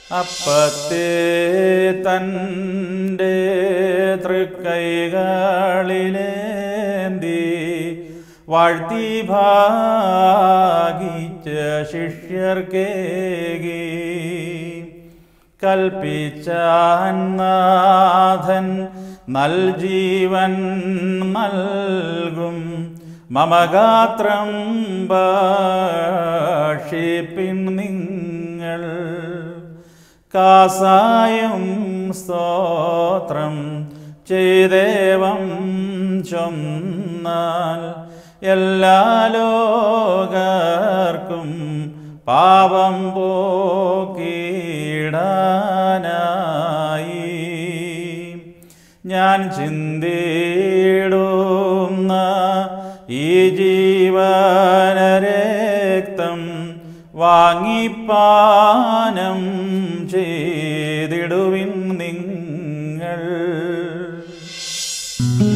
അപ്പത്തെ തൻ്റെ തൃക്കൈകളിലേന്തി വാഴ്ത്തി ഭാഗിച്ച ശിഷ്യർക്കേകി കൽപ്പിച്ചാൻ നാഥൻ നൽജീവൻ നൽകും മമഗാത്രം ഭാഷിപ്പിൻ നിങ്ങൾ കാസായും സ്തോത്രം ചെയ്ദേവം ചൊന്നാൽ എല്ലാ ലോകർക്കും പാപം പോക്കിടാനായി ഞാൻ ചിന്തിടുന്ന ഈ ജീവനരക്തം വാങ്ങിപ്പാനം ചെയ്തിടുവിൻ നിങ്ങൾ